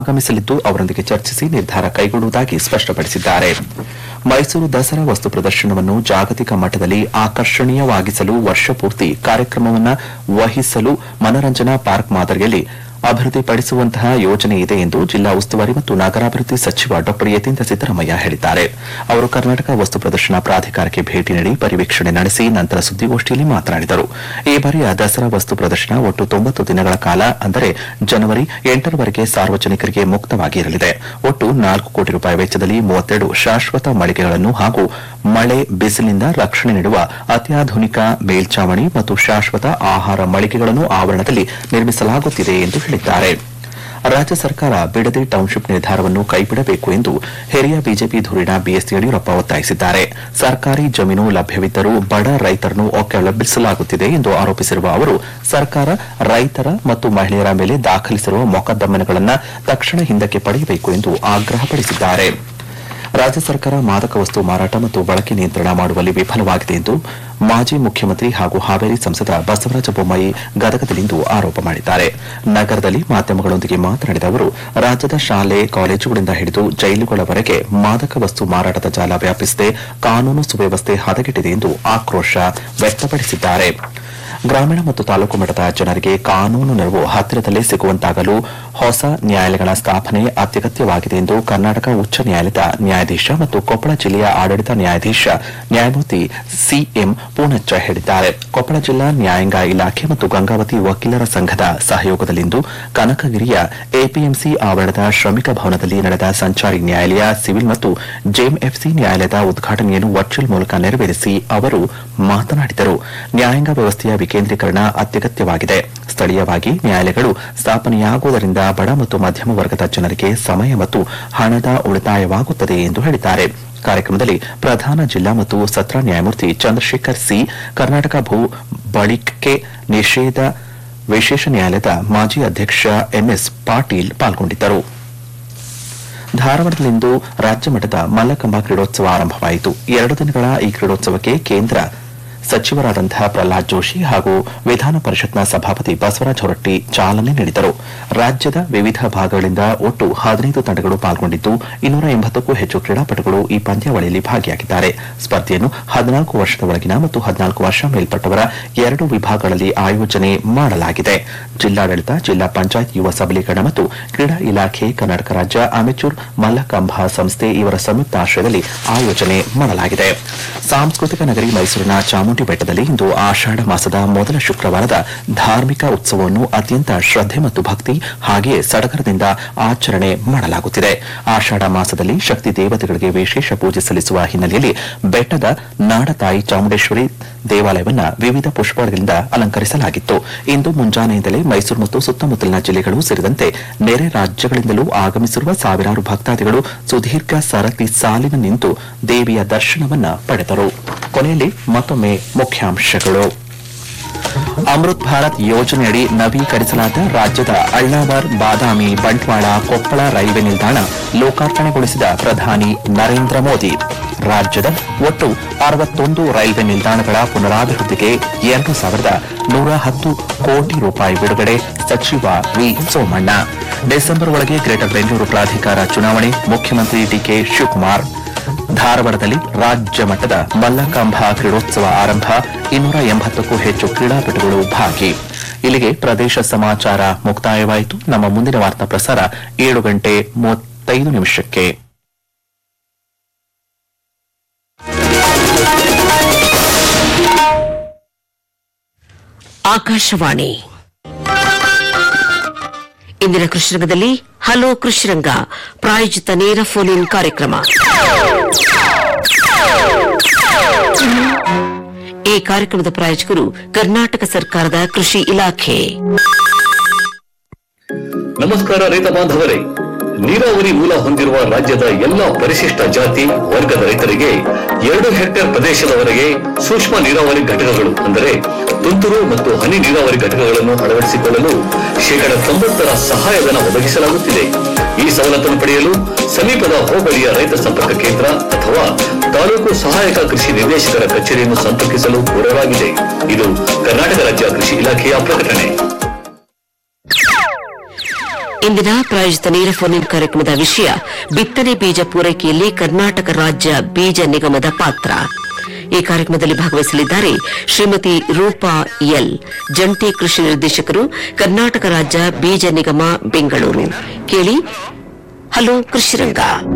ಆಗಮಿಸಲಿದ್ದು ಅವರೊಂದಿಗೆ ಚರ್ಚಿಸಿ ನಿರ್ಧಾರ ಕೈಗೊಳ್ಳುವುದಾಗಿ ಸ್ಪಷ್ಟಪಡಿಸಿದ್ದಾರೆ ಮೈಸೂರು ದಸರಾ ವಸ್ತು ಪ್ರದರ್ಶನವನ್ನು ಜಾಗತಿಕ ಮಟ್ಟದಲ್ಲಿ ಆಕರ್ಷಣೀಯವಾಗಿಸಲು ವರ್ಷಪೂರ್ತಿ ಕಾರ್ಯಕ್ರಮವನ್ನು ವಹಿಸಲು ಮನರಂಜನಾ ಪಾರ್ಕ್ ಮಾದರಿಯಲ್ಲಿ ಅಭಿವೃದ್ಧಿಪಡಿಸುವಂತಹ ಯೋಜನೆ ಇದೆ ಎಂದು ಜಿಲ್ಲಾ ಉಸ್ತುವಾರಿ ಮತ್ತು ನಗರಾಭಿವೃದ್ಧಿ ಸಚಿವ ಡಾ ಯತೀಂದ್ರ ಸಿದ್ದರಾಮಯ್ಯ ಹೇಳಿದ್ದಾರೆ ಅವರು ಕರ್ನಾಟಕ ವಸ್ತು ಪ್ರದರ್ಶನ ಪ್ರಾಧಿಕಾರಕ್ಕೆ ಭೇಟಿ ನೀಡಿ ಪರಿವೀಕ್ಷಣೆ ನಡೆಸಿ ನಂತರ ಸುದ್ದಿಗೋಷ್ಠಿಯಲ್ಲಿ ಮಾತನಾಡಿದರು ಈ ಬಾರಿಯ ದಸರಾ ವಸ್ತು ಪ್ರದರ್ಶನ ಒಟ್ಟು ತೊಂಬತ್ತು ದಿನಗಳ ಕಾಲ ಅಂದರೆ ಜನವರಿ ಎಂಟರವರೆಗೆ ಸಾರ್ವಜನಿಕರಿಗೆ ಮುಕ್ತವಾಗಿ ಇರಲಿದೆ ಒಟ್ಟು ನಾಲ್ಕು ಕೋಟಿ ರೂಪಾಯಿ ವೆಚ್ಚದಲ್ಲಿ ಮೂವತ್ತೆರಡು ಶಾಶ್ವತ ಮಳಿಗೆಗಳನ್ನು ಹಾಗೂ ಮಳೆ ಬಿಸಿಲಿನಿಂದ ರಕ್ಷಣೆ ನೀಡುವ ಅತ್ಯಾಧುನಿಕ ಮೇಲ್ಚಾವಣಿ ಮತ್ತು ಶಾಶ್ವತ ಆಹಾರ ಮಳಿಗೆಗಳನ್ನು ಆವರಣದಲ್ಲಿ ನಿರ್ಮಿಸಲಾಗುತ್ತಿದೆ ಎಂದು ಹೇಳಿದ್ದಾರೆ ರಾಜ್ಯ ಸರ್ಕಾರ ಬಿಡದಿ ಟೌನ್ಶಿಪ್ ನಿರ್ಧಾರವನ್ನು ಕೈಬಿಡಬೇಕು ಎಂದು ಹಿರಿಯ ಬಿಜೆಪಿ ಧುರೀಣ ಬಿಎಸ್ ಯಡಿಯೂರಪ್ಪ ಒತ್ತಾಯಿಸಿದ್ದಾರೆ ಸರ್ಕಾರಿ ಜಮೀನು ಲಭ್ಯವಿದ್ದರೂ ಬಡ ರೈತರನ್ನು ಒಕ್ಕಲೆಬ್ಬಿಸಲಾಗುತ್ತಿದೆ ಎಂದು ಆರೋಪಿಸಿರುವ ಅವರು ಸರ್ಕಾರ ರೈತರ ಮತ್ತು ಮಹಿಳೆಯರ ಮೇಲೆ ದಾಖಲಿಸಿರುವ ಮೊಕದ್ದಮೆಗಳನ್ನು ತಕ್ಷಣ ಹಿಂದಕ್ಕೆ ಪಡೆಯಬೇಕು ಎಂದು ಆಗ್ರಹಪಡಿಸಿದ್ದಾರೆ ರಾಜ್ಯ ಸರ್ಕಾರ ಮಾದಕ ವಸ್ತು ಮಾರಾಟ ಮತ್ತು ಬಳಕೆ ನಿಯಂತ್ರಣ ಮಾಡುವಲ್ಲಿ ವಿಫಲವಾಗಿದೆ ಎಂದು ಮಾಜಿ ಮುಖ್ಯಮಂತ್ರಿ ಹಾಗೂ ಹಾವೇರಿ ಸಂಸದ ಬಸವರಾಜ ಬೊಮ್ಮಾಯಿ ಗದಗದಲ್ಲಿಂದು ಆರೋಪ ಮಾಡಿದ್ದಾರೆ ನಗರದಲ್ಲಿ ಮಾಧ್ಯಮಗಳೊಂದಿಗೆ ಮಾತನಾಡಿದ ಅವರು ರಾಜ್ಯದ ಶಾಲೆ ಕಾಲೇಜುಗಳಿಂದ ಹಿಡಿದು ಜೈಲುಗಳವರೆಗೆ ಮಾದಕ ವಸ್ತು ಮಾರಾಟದ ಜಾಲ ವ್ಯಾಪಿಸಿದೆ ಕಾನೂನು ಸುವ್ಯವಸ್ಥೆ ಹದಗೆಟ್ಟಿದೆ ಎಂದು ಆಕ್ರೋಶ ವ್ಯಕ್ತಪಡಿಸಿದ್ದಾರೆ ಗ್ರಾಮೀಣ ಮತ್ತು ತಾಲೂಕು ಮಟ್ಟದ ಜನರಿಗೆ ಕಾನೂನು ನೆರವು ಹತ್ತಿರದಲ್ಲೇ ಸಿಗುವಂತಾಗಲು ಹೊಸ ನ್ಯಾಯಾಲಯಗಳ ಸ್ಥಾಪನೆ ಅತ್ಯಗತ್ಯವಾಗಿದೆ ಎಂದು ಕರ್ನಾಟಕ ಉಚ್ಚ ನ್ಯಾಯಾಲಯದ ನ್ಯಾಯಾಧೀಶ ಮತ್ತು ಕೊಪ್ಪಳ ಜಿಲ್ಲೆಯ ಆಡಳಿತ ನ್ಯಾಯಾಧೀಶ ನ್ಯಾಯಮೂರ್ತಿ ಸಿಎಂ ಪೂಣಚ್ಚ ಹೇಳಿದ್ದಾರೆ ಕೊಪ್ಪಳ ಜಿಲ್ಲಾ ನ್ಯಾಯಾಂಗ ಇಲಾಖೆ ಮತ್ತು ಗಂಗಾವತಿ ವಕೀಲರ ಸಂಘದ ಸಹಯೋಗದಲ್ಲಿಂದು ಕನಕಗಿರಿಯ ಎಪಿಎಂಸಿ ಆವರಣದ ಶ್ರಮಿಕ ಭವನದಲ್ಲಿ ನಡೆದ ಸಂಚಾರಿ ನ್ಯಾಯಾಲಯ ಸಿವಿಲ್ ಮತ್ತು ಜೆಎಂಎಫ್ಸಿ ನ್ಯಾಯಾಲಯದ ಉದ್ಘಾಟನೆಯನ್ನು ವರ್ಚುವಲ್ ಮೂಲಕ ನೆರವೇರಿಸಿ ಅವರು ಮಾತನಾಡಿದರು ನ್ಯಾಯಾಂಗ ವ್ಯವಸ್ಥೆಯ ವಿಕೇಂದ್ರೀಕರಣ ಅತ್ಯಗತ್ಯವಾಗಿದೆ ಸ್ಥಳೀಯವಾಗಿ ನ್ಯಾಯಾಲಯಗಳು ಸ್ಥಾಪನೆಯಾಗುವುದರಿಂದ ಬಡ ಮತ್ತು ಮಧ್ಯಮ ವರ್ಗದ ಜನರಿಗೆ ಸಮಯ ಮತ್ತು ಹಣದ ಉಳಿತಾಯವಾಗುತ್ತದೆ ಎಂದು ಹೇಳಿದ್ದಾರೆ ಕಾರ್ಯಕ್ರಮದಲ್ಲಿ ಪ್ರಧಾನ ಜಿಲ್ಲಾ ಮತ್ತು ಸತ್ರ ನ್ಯಾಯಮೂರ್ತಿ ಚಂದ್ರಶೇಖರ್ ಸಿ ಕರ್ನಾಟಕ ಭೂ ಬಳಕೆ ನಿಷೇಧ ವಿಶೇಷ ನ್ಯಾಯಾಲಯದ ಮಾಜಿ ಅಧ್ಯಕ್ಷ ಎಂಎಸ್ ಪಾಟೀಲ್ ಪಾಲ್ಗೊಂಡಿದ್ದರು ಧಾರವಾಡದಲ್ಲಿಂದು ರಾಜ್ಯ ಮಟ್ಟದ ಮಲ್ಲಕಂಬ ಕ್ರೀಡೋತ್ಸವ ಆರಂಭವಾಯಿತು ಎರಡು ದಿನಗಳ ಈ ಕ್ರೀಡೋತ್ಸವಕ್ಕೆ ಕೇಂದ್ರ ಸಚಿವರಾದಂತಹ ಪ್ರಹ್ಲಾದ್ ಜೋಶಿ ಹಾಗೂ ವಿಧಾನ ಪರಿಷತ್ನ ಸಭಾಪತಿ ಬಸವರಾಜ ಹೊರಟ್ಟಿ ಚಾಲನೆ ನೀಡಿದರು ರಾಜ್ಯದ ವಿವಿಧ ಭಾಗಗಳಿಂದ ಒಟ್ಟು ಹದಿನೈದು ತಂಡಗಳು ಪಾಲ್ಗೊಂಡಿದ್ದು ಇನ್ನೂರ ಎಂಬತ್ತಕ್ಕೂ ಹೆಚ್ಚು ಕ್ರೀಡಾಪಟುಗಳು ಈ ಪಂದ್ಯಾವಳಿಯಲ್ಲಿ ಭಾಗಿಯಾಗಿದ್ದಾರೆ ಸ್ಪರ್ಧೆಯನ್ನು ಹದಿನಾಲ್ಕು ವರ್ಷದ ಒಳಗಿನ ಮತ್ತು ಹದಿನಾಲ್ಕು ವರ್ಷ ಮೇಲ್ಪಟ್ಟವರ ಎರಡು ವಿಭಾಗಗಳಲ್ಲಿ ಆಯೋಜನೆ ಮಾಡಲಾಗಿದೆ ಜಿಲ್ಲಾಡಳಿತ ಜಿಲ್ಲಾ ಪಂಚಾಯತ್ ಯುವ ಸಬಲೀಕರಣ ಮತ್ತು ಕ್ರೀಡಾ ಇಲಾಖೆ ಕರ್ನಾಟಕ ರಾಜ್ಯ ಅಮೆಚೂರ್ ಮಲ್ಲಕಂಬ ಸಂಸ್ಥೆ ಇವರ ಸಂಯುಕ್ತ ಆಶ್ರಯದಲ್ಲಿ ಆಯೋಜನೆ ಮಾಡಲಾಗಿದೆ ಸಾಂಸ್ಕೃತಿಕ ನಗರಿ ಮೈಸೂರಿನ ಚಾಮುಂಡಿ ಬೆಟ್ಟದಲ್ಲಿ ಇಂದು ಆಷಾಢ ಮಾಸದ ಮೊದಲ ಶುಕ್ರವಾರದ ಧಾರ್ಮಿಕ ಉತ್ಸವವನ್ನು ಅತ್ಯಂತ ಶ್ರದ್ಧೆ ಮತ್ತು ಭಕ್ತಿ ಹಾಗೆಯೇ ಸಡಗರದಿಂದ ಆಚರಣೆ ಮಾಡಲಾಗುತ್ತಿದೆ ಆಷಾಢ ಮಾಸದಲ್ಲಿ ಶಕ್ತಿ ದೇವತೆಗಳಿಗೆ ವಿಶೇಷ ಪೂಜೆ ಸಲ್ಲಿಸುವ ಹಿನ್ನೆಲೆಯಲ್ಲಿ ಬೆಟ್ಟದ ನಾಡತಾಯಿ ಚಾಮುಂಡೇಶ್ವರಿ ದೇವಾಲಯವನ್ನ ವಿವಿಧ ಪುಷ್ಪಗಳಿಂದ ಅಲಂಕರಿಸಲಾಗಿತ್ತು ಇಂದು ಮುಂಜಾನೆಯಿಂದಲೇ ಮೈಸೂರು ಮತ್ತು ಸುತ್ತಮುತ್ತಲಿನ ಜಿಲ್ಲೆಗಳು ಸೇರಿದಂತೆ ನೆರೆ ರಾಜ್ಯಗಳಿಂದಲೂ ಆಗಮಿಸಿರುವ ಸಾವಿರಾರು ಭಕ್ತಾದಿಗಳು ಸುದೀರ್ಘ ಸರತಿ ಸಾಲಿನ ನಿಂತು ದೇವಿಯ ದರ್ಶನವನ್ನ ಪಡೆದರು ಕೊನೆಯಲ್ಲಿ ಮತ್ತೊಮ್ಮೆ ಮುಖ್ಯಾಂಶಗಳು ಅಮೃತ್ ಭಾರತ್ ಯೋಜನೆಯಡಿ ನವೀಕರಿಸಲಾದ ರಾಜ್ಯದ ಅಳ್ಳಾವರ್ ಬಾದಾಮಿ ಬಂಟ್ವಾಳ ಕೊಪ್ಪಳ ರೈಲ್ವೆ ನಿಲ್ದಾಣ ಲೋಕಾರ್ಪಣೆಗೊಳಿಸಿದ ಪ್ರಧಾನಿ ನರೇಂದ್ರ ಮೋದಿ ರಾಜ್ಯದ ಒಟ್ಟು ಅರವತ್ತೊಂದು ರೈಲ್ವೆ ನಿಲ್ದಾಣಗಳ ಪುನರಾಭಿವೃದ್ಧಿಗೆ ಎರಡು ಸಾವಿರದ ನೂರ ಹತ್ತು ಕೋಟಿ ರೂಪಾಯಿ ಬಿಡುಗಡೆ ಸಚಿವ ವಿ ಸೋಮಣ್ಣ ಡಿಸೆಂಬರ್ ಒಳಗೆ ಗ್ರೇಟರ್ ಬೆಂಗಳೂರು ಪ್ರಾಧಿಕಾರ ಚುನಾವಣೆ ಮುಖ್ಯಮಂತ್ರಿ ಡಿಕೆ ಶಿವಕುಮಾರ್ ಧಾರವಾಡದಲ್ಲಿ ರಾಜ್ಯ ಮಟ್ಟದ ಮಲ್ಲಕಂಬ ಕ್ರೀಡೋತ್ಸವ ಆರಂಭ ಇನ್ನೂರ ಎಂಬತ್ತಕ್ಕೂ ಹೆಚ್ಚು ಕ್ರೀಡಾಪಟುಗಳು ಭಾಗಿ ಇಲ್ಲಿಗೆ ಪ್ರದೇಶ ಸಮಾಚಾರ ಮುಕ್ತಾಯವಾಯಿತು ನಮ್ಮ ಮುಂದಿನ ವಾರ್ತಾ ಪ್ರಸಾರ ಏಳು ಗಂಟೆ ಮೂವತ್ತೈದು ನಿಮಿಷಕ್ಕೆ ಆಕಾಶವಾಣಿ ಇಂದಿನ ಕೃಷ್ಣರಂಗದಲ್ಲಿ ಹಲೋ ಕೃಷ್ಣರಂಗ ಪ್ರಾಯೋಜಿತ ನೇರ ಫೋನ್ ಇನ್ ಕಾರ್ಯಕ್ರಮ ಈ ಕಾರ್ಯಕ್ರಮದ ಪ್ರಾಯೋಜಕರು ಕರ್ನಾಟಕ ಸರ್ಕಾರದ ಕೃಷಿ ಇಲಾಖೆ ನಮಸ್ಕಾರ ರೈತ ಬಾಂಧವರೇ ನೀರಾವರಿ ಮೂಲ ಹೊಂದಿರುವ ರಾಜ್ಯದ ಎಲ್ಲಾ ಪರಿಶಿಷ್ಟ ಜಾತಿ ವರ್ಗದ ರೈತರಿಗೆ ಎರಡು ಹೆಕ್ಟೇರ್ ಪ್ರದೇಶದವರೆಗೆ ಸೂಕ್ಷ್ಮ ನೀರಾವರಿ ಘಟಕಗಳು ಅಂದರೆ ತುಂತುರು ಮತ್ತು ಹನಿ ನೀರಾವರಿ ಘಟಕಗಳನ್ನು ಅಳವಡಿಸಿಕೊಳ್ಳಲು ಶೇಕಡ ತೊಂಬತ್ತರ ಸಹಾಯಧನ ಒದಗಿಸಲಾಗುತ್ತಿದೆ ಈ ಸವಲತ್ತನ್ನು ಪಡೆಯಲು ಸಮೀಪದ ಹೋಬಳಿಯ ರೈತ ಸಂಪರ್ಕ ಕೇಂದ್ರ ಅಥವಾ ತಾಲೂಕು ಸಹಾಯಕ ಕೃಷಿ ನಿರ್ದೇಶಕರ ಕಚೇರಿಯನ್ನು ಸಂಪರ್ಕಿಸಲು ಕೋರಲಾಗಿದೆ ಇದು ಕರ್ನಾಟಕ ರಾಜ್ಯ ಕೃಷಿ ಇಲಾಖೆಯ ಪ್ರಕಟಣೆ ಇಂದಿನ ಪ್ರಾಯೋಜಿತ ನೇರ ಫೋನ್ ಇನ್ ಕಾರ್ಯಕ್ರಮದ ವಿಷಯ ಬಿತ್ತನೆ ಬೀಜ ಪೂರೈಕೆಯಲ್ಲಿ ಕರ್ನಾಟಕ ರಾಜ್ಯ ಬೀಜ ನಿಗಮದ ಪಾತ್ರ ಈ ಕಾರ್ಯಕ್ರಮದಲ್ಲಿ ಭಾಗವಹಿಸಲಿದ್ದಾರೆ ಶ್ರೀಮತಿ ರೂಪಾ ಎಲ್ ಜಂಟಿ ಕೃಷಿ ನಿರ್ದೇಶಕರು ಕರ್ನಾಟಕ ರಾಜ್ಯ ಬೀಜ ನಿಗಮ ಬೆಂಗಳೂರು ಕೇಳಿ ಹಲೋ ಕೃಷಿರಂಗ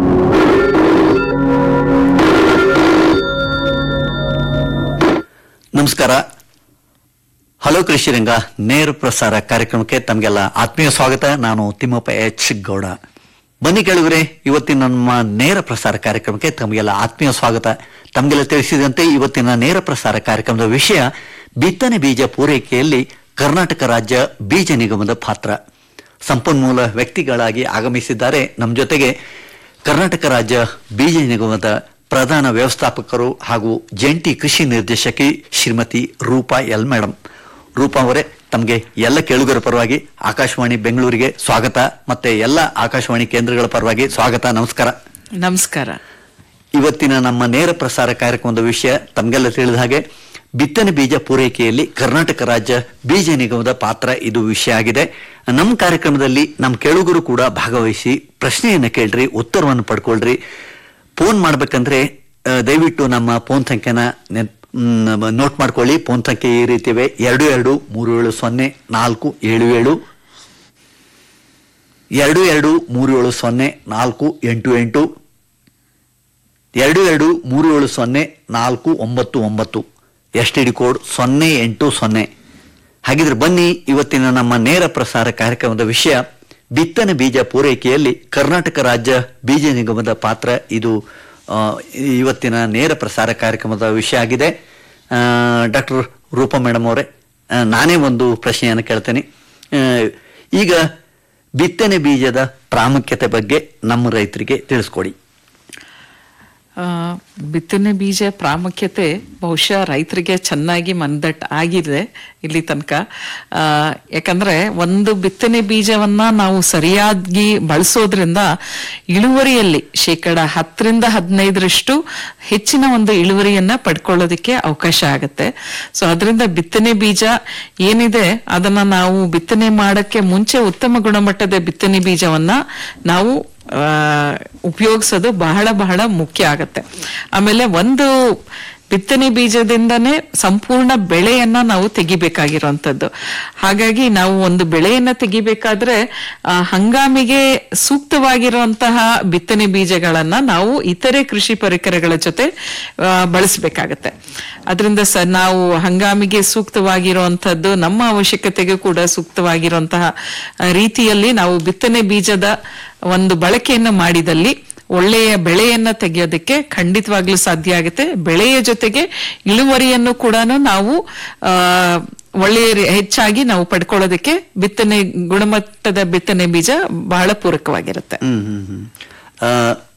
ನಮಸ್ಕಾರ ಹಲೋ ಕೃಷಿರಂಗ ನೇರ ಪ್ರಸಾರ ಕಾರ್ಯಕ್ರಮಕ್ಕೆ ತಮಗೆಲ್ಲ ಆತ್ಮೀಯ ಸ್ವಾಗತ ನಾನು ತಿಮ್ಮಪ್ಪ ಎಚ್ ಗೌಡ ಬನ್ನಿ ಕೇಳಿದ್ರೆ ಇವತ್ತಿನ ನಮ್ಮ ನೇರ ಪ್ರಸಾರ ಕಾರ್ಯಕ್ರಮಕ್ಕೆ ತಮಗೆಲ್ಲ ಆತ್ಮೀಯ ಸ್ವಾಗತ ತಮಗೆಲ್ಲ ತಿಳಿಸಿದಂತೆ ಇವತ್ತಿನ ನೇರ ಪ್ರಸಾರ ಕಾರ್ಯಕ್ರಮದ ವಿಷಯ ಬಿತ್ತನೆ ಬೀಜ ಪೂರೈಕೆಯಲ್ಲಿ ಕರ್ನಾಟಕ ರಾಜ್ಯ ಬೀಜ ನಿಗಮದ ಪಾತ್ರ ಸಂಪನ್ಮೂಲ ವ್ಯಕ್ತಿಗಳಾಗಿ ಆಗಮಿಸಿದ್ದಾರೆ ನಮ್ಮ ಜೊತೆಗೆ ಕರ್ನಾಟಕ ರಾಜ್ಯ ಬೀಜ ನಿಗಮದ ಪ್ರಧಾನ ವ್ಯವಸ್ಥಾಪಕರು ಹಾಗೂ ಜಂಟಿ ಕೃಷಿ ನಿರ್ದೇಶಕಿ ಶ್ರೀಮತಿ ರೂಪಾ ಎಲ್ ಮೇಡಮ್ ರೂಪಾ ಅವರೇ ತಮಗೆ ಎಲ್ಲ ಕೇಳುಗರ ಪರವಾಗಿ ಆಕಾಶವಾಣಿ ಬೆಂಗಳೂರಿಗೆ ಸ್ವಾಗತ ಮತ್ತೆ ಎಲ್ಲ ಆಕಾಶವಾಣಿ ಕೇಂದ್ರಗಳ ಪರವಾಗಿ ಸ್ವಾಗತ ನಮಸ್ಕಾರ ನಮಸ್ಕಾರ ಇವತ್ತಿನ ನಮ್ಮ ನೇರ ಪ್ರಸಾರ ಕಾರ್ಯಕ್ರಮದ ವಿಷಯ ತಮಗೆಲ್ಲ ತಿಳಿದ ಹಾಗೆ ಬಿತ್ತನೆ ಬೀಜ ಪೂರೈಕೆಯಲ್ಲಿ ಕರ್ನಾಟಕ ರಾಜ್ಯ ಬೀಜ ನಿಗಮದ ಪಾತ್ರ ಇದು ವಿಷಯ ಆಗಿದೆ ನಮ್ಮ ಕಾರ್ಯಕ್ರಮದಲ್ಲಿ ನಮ್ಮ ಕೇಳುಗರು ಕೂಡ ಭಾಗವಹಿಸಿ ಪ್ರಶ್ನೆಯನ್ನ ಕೇಳ್ರಿ ಉತ್ತರವನ್ನು ಪಡ್ಕೊಳ್ರಿ ಫೋನ್ ಮಾಡ್ಬೇಕಂದ್ರೆ ಆ, ದಯವಿಟ್ಟು ನಮ್ಮ ಫೋನ್ ಸಂಖ್ಯೆನ ನೆನ್- ಮ್, ನೋಟ್ ಮಾಡ್ಕೊಳ್ಳಿ ಫೋನ್ ಸಂಖ್ಯೆ ಈ ರೀತಿ ಇವೆ ಎರಡು ಎರಡು ಮೂರು ಏಳು ಸೊನ್ನೆ ನಾಲ್ಕು ಏಳು ಏಳು ಎರಡು ಎರಡು ಮೂರು ಏಳು ಸೊನ್ನೆ ನಾಲ್ಕು ಎಂಟು ಎಂಟು ಎರಡು ಎರಡು ಮೂರು ಏಳು ಸೊನ್ನೆ ನಾಲ್ಕು ಒಂಬತ್ತು ಒಂಬತ್ತು ಎಸ್ ಟಿ ಡಿ ಕೋಡ್ ಸೊನ್ನೆ ಎಂಟು ಸೊನ್ನೆ ಹಾಗಿದ್ರೆ ಬನ್ನಿ ಇವತ್ತಿನ ನಮ್ಮ ನೇರ ಪ್ರಸಾರ ಕಾರ್ಯಕ್ರಮದ ವಿಷಯ ಬಿತ್ತನೆ ಬೀಜ ಪೂರೈಕೆಯಲ್ಲಿ ಕರ್ನಾಟಕ ರಾಜ್ಯ ಬೀಜ ನಿಗಮದ ಪಾತ್ರ ಇದು ಆ, ಇವತ್ತಿನ ನೇರ ಪ್ರಸಾರ ಕಾರ್ಯಕ್ರಮದ ವಿಷಯ ಆಗಿದೆ ಡಾಕ್ಟರ್ ರೂಪಾ ಮೇಡಮ್ ಅವರೇ ಆ, ನಾನೇ ಒಂದು ಪ್ರಶ್ನೆಯನ್ನು ಕೇಳ್ತೇನೆ ಆ, ಈಗ ಬಿತ್ತನೆ ಬೀಜದ ಪ್ರಾಮುಖ್ಯತೆ ಬಗ್ಗೆ ನಮ್ಮ ರೈತರಿಗೆ ತಿಳಿಸ್ಕೊಡಿ ಆ, ಬಿತ್ತನೆ ಬೀಜ ಪ್ರಾಮುಖ್ಯತೆ ಬಹುಶಃ ರೈತರಿಗೆ ಚೆನ್ನಾಗಿ ಮನದಟ್ ಆಗಿದೆ ಇಲ್ಲಿ ತನಕ ಆ, ಯಾಕಂದ್ರೆ ಒಂದು ಬಿತ್ತನೆ ಬೀಜವನ್ನ ನಾವು ಸರಿಯಾಗಿ ಬಳಸೋದ್ರಿಂದ ಇಳುವರಿಯಲ್ಲಿ ಶೇಕಡ ಹತ್ತರಿಂದ ಹದಿನೈದರಷ್ಟು ಹೆಚ್ಚಿನ ಒಂದು ಇಳುವರಿಯನ್ನ ಪಡ್ಕೊಳ್ಳೋದಕ್ಕೆ ಅವಕಾಶ ಆಗುತ್ತೆ ಸೊ ಅದರಿಂದ ಬಿತ್ತನೆ ಬೀಜ ಏನಿದೆ ಅದನ್ನ ನಾವು ಬಿತ್ತನೆ ಮಾಡಕ್ಕೆ ಮುಂಚೆ ಉತ್ತಮ ಗುಣಮಟ್ಟದ ಬಿತ್ತನೆ ಬೀಜವನ್ನ ನಾವು ಆ, ಉಪಯೋಗಿಸೋದು ಬಹಳ ಬಹಳ ಮುಖ್ಯ ಆಗತ್ತೆ ಆಮೇಲೆ ಒಂದು ಬಿತ್ತನೆ ಬೀಜದಿಂದನೇ ಸಂಪೂರ್ಣ ಬೆಳೆಯನ್ನ ನಾವು ತೆಗಿಬೇಕಾಗಿರುವಂತದ್ದು ಹಾಗಾಗಿ ನಾವು ಒಂದು ಬೆಳೆಯನ್ನ ತೆಗಿಬೇಕಾದ್ರೆ ಆ, ಹಂಗಾಮಿಗೆ ಸೂಕ್ತವಾಗಿರುವಂತಹ ಬಿತ್ತನೆ ಬೀಜಗಳನ್ನ ನಾವು ಇತರೆ ಕೃಷಿ ಪರಿಕರಗಳ ಜೊತೆ ಆ, ಬಳಸಬೇಕಾಗತ್ತೆ ಅದರಿಂದ ಸ ನಾವು ಹಂಗಾಮಿಗೆ ಸೂಕ್ತವಾಗಿರುವಂತದ್ದು ನಮ್ಮ ಅವಶ್ಯಕತೆಗೂ ಕೂಡ ಸೂಕ್ತವಾಗಿರುವಂತಹ ಆ, ರೀತಿಯಲ್ಲಿ ನಾವು ಬಿತ್ತನೆ ಬೀಜದ ಒಂದು ಬಳಕೆಯನ್ನು ಮಾಡಿದಲ್ಲಿ ಒಳ್ಳೆಯ ಬೆಳೆಯನ್ನ ತೆಗೆಯೋದಕ್ಕೆ ಖಂಡಿತವಾಗ್ಲೂ ಸಾಧ್ಯ ಆಗುತ್ತೆ ಬೆಳೆಯ ಜೊತೆಗೆ ಇಳುವರಿಯನ್ನು ಕೂಡ ನಾವು ಆ ಒಳ್ಳೆಯ ರೀ- ಹೆಚ್ಚಾಗಿ ನಾವು ಪಡ್ಕೊಳ್ಳೋದಕ್ಕೆ ಬಿತ್ತನೆ ಗುಣಮಟ್ಟದ ಬಿತ್ತನೆ ಬೀಜ ಬಹಳ ಪೂರಕವಾಗಿರುತ್ತೆ ಹ್ಮ್ ಹ್ಮ್ ಹ್ಮ್ ಆ,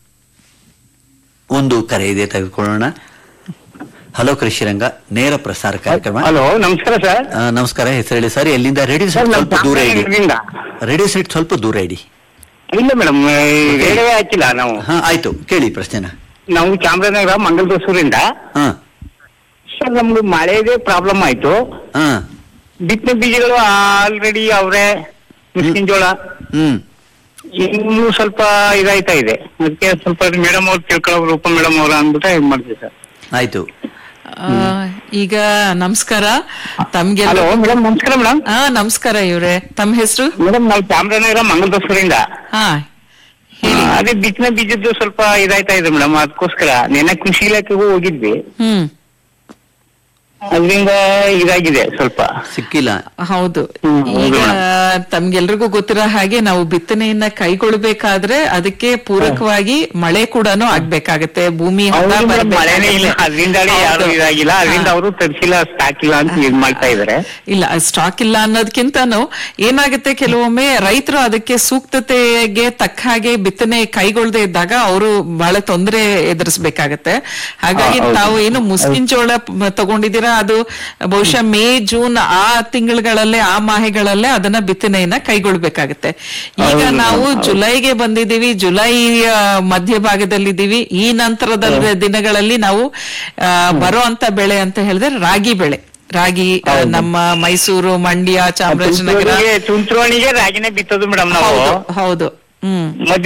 ಒಂದು ಕರೆ ಇದೆ ತೆಗೆದುಕೊಳ್ಳೋಣ ಹಲೋ ಕೃಷಿರಂಗ ನೇರ ಪ್ರಸಾರ ಕಾರ್ಯಕ್ರಮ ಹಲೋ ನಮಸ್ಕಾರ ಸರ್ ಆ, ನಮಸ್ಕಾರ ಹೆಸರು ಹೇಳಿ ಸರ್ ಎಲ್ಲಿಂದ ರೇಡಿಯೋ ಸರ್, ಸೆಟ್ ನಾನು ಸ್ವಲ್ಪ ದೂರ ಇಡಿ ಚಾಮರಾಜನಗರದಿಂದ. ರೇಡಿಯೋ ಸೆಟ್ ಸ್ವಲ್ಪ ದೂರ ಇಡಿ ಇಲ್ಲ ಮೇಡಮ್ ರೇಡಿಯೋ ಹಾಕಿಲ್ಲ ನಾವು ಹಾ ಆಯ್ತು ಕೇಳಿ ಪ್ರಶ್ನೆನ ನಾವು ಚಾಮರಾಜನಗರ ಮಂಗಲದೂಸೂರಿಂದ ಹಾ ಸರ್ ನಮ್ದು ಮಳೆದೇ ಪ್ರಾಬ್ಲಮ್ ಆಯ್ತು ಹಾ ಬಿತ್ತನೆ ಬೀಜಗಳು ಆಲ್ರೆಡಿ ಅವರೇ ಮುಸ್ಕಿನ ಹ್ಮ್ ಇನ್ನೂ ಸ್ವಲ್ಪ ಇದಾಯ್ತಾ ಇದೆ ಅದಕ್ಕೆ ಸ್ವಲ್ಪ ಮೇಡಮ್ ಅವ್ರು ತಿಳ್ಕೊಳ್ಳೋ ರೂಪ ಮೇಡಮ್ ಅವ್ರ ಅಂದ್ಬಿಟ್ಟು ಇದು ಮಾಡ್ತೀವಿ ಸರ್ ಆಯ್ತು ಆ, ಈಗ ನಮಸ್ಕಾರ ತಮ್ಗೆಲ್ಲ ಹಲೋ ಮೇಡಮ್ ನಮಸ್ಕಾರ ಮೇಡಮ್ ಹಾ ನಮಸ್ಕಾರ ಇವ್ರೆ ತಮ್ಮ ಹೆಸರು ಮೇಡಮ್ ನಾವು ಚಾಮರಾಜನಗರ ಮಂಗಲದೂಸೂರಿಂದ ಹಾ ಅದೇ ಬಿತ್ತನೆ ಬೀಜದ್ದು ಸ್ವಲ್ಪ ಇದಾಯ್ತಾ ಇದೆ ಮೇಡಮ್ ಅದಕ್ಕೋಸ್ಕರ ನೆನ್ನೆ ಕೃಷಿ ಇಲಾಖೆಗೂ ಹೋಗಿದ್ವಿ ಹ್ಮ್ ಅದರಿಂದ ಇದಾಗಿದೆ ಸ್ವಲ್ಪ ಸಿಕ್ಕಿಲ್ಲ ಹೌದು ಹ್ಮ್, ಹೌದು ಈಗ ಮೇಡಮ್. ತಮ್ಗೆಲ್ರಿಗೂ ಗೊತ್ತಿರೋ ಹಾಗೆ ನಾವು ಬಿತ್ತನೆಯನ್ನ ಕೈಗೊಳ್ಬೇಕಾದ್ರೆ ಅದಕ್ಕೆ ಪೂರಕವಾಗಿ ಮಳೆ ಕೂಡ ಆಗ್ಬೇಕಾಗತ್ತೆ ಭೂಮಿ ಹದ ಹೌದು ಮೇಡಮ್, ಬರ್ಬೇಕಾಗತ್ತೆ. ಮಳೆನೇ ಇಲ್ಲ ಅದರಿಂದಾನೇ ಯಾರು ಹೌದು. ಇದಾಗಿಲ್ಲ ಅದರಿಂದ ಹಾ. ಅವರು ತರಿಸಿಲ್ಲ ಸ್ಟಾಕ್ ಇಲ್ಲ ಅಂತ ಇದ್ ಮಾಡ್ತಾ ಇದಾರೆ ಇಲ್ಲ ಸ್ಟಾಕ್ ಇಲ್ಲ ಅನ್ನೋದಕ್ಕಿಂತನೂ ಏನಾಗುತ್ತೆ ಕೆಲವೊಮ್ಮೆ ರೈತರು ಅದಕ್ಕೆ ಸೂಕ್ತತೆಗೆ ತಕ್ಕ ಹಾಗೆ ಬಿತ್ತನೆ ಕೈಗೊಳ್ಳದೆ ಇದ್ದಾಗ ಅವರು ಬಹಳ ತೊಂದರೆ ಎದುರಿಸಬೇಕಾಗತ್ತೆ ಹಾಗಾಗಿ ಹಾ, ಹೌದು. ತಾವು ಏನು ಮುಸ್ಕಿನ್ ಜೋಳ ಪ- ತಗೊಂಡಿದ್ದೀರಾ ಅದು ಬಹುಶಃ ಮೇ ಜೂನ್ ಆ ತಿಂಗಳುಗಳಲ್ಲೇ ಆ ಮಾಹೆಗಳಲ್ಲೇ ಅದನ್ನ ಬಿತ್ತನೆಯನ್ನ ಕೈಗೊಳ್ಬೇಕಾಗತ್ತೆ ಈಗ ಹೌದು, ನಾವು ಹೌದು. ಜುಲೈಗೆ ಬಂದಿದ್ದೀವಿ ಜುಲೈ ಆ, ಮಧ್ಯಭಾಗದಲ್ಲಿದ್ದೀವಿ ಈ ನಂತರದ ದಿನಗಳಲ್ಲಿ ನಾವು ಆ, ಬರೋ ಅಂತ ಬೆಳೆ ಅಂತ ಹೇಳಿದ್ರೆ ರಾಗಿ ಬೆಳೆ ರಾಗಿ ಆ, ನಮ್ಮ ಮೈಸೂರು ಮಂಡ್ಯ ಚಾಮರಾಜನಗರ ತುಂತುರುವಣಿಗೆ ರಾಗಿನೇ ಬಿತ್ತೋದು ಮೇಡಮ್ ನಾವು ಹೌದು ಹೌದು ಹ್ಮ್ ಮಧ್ಯ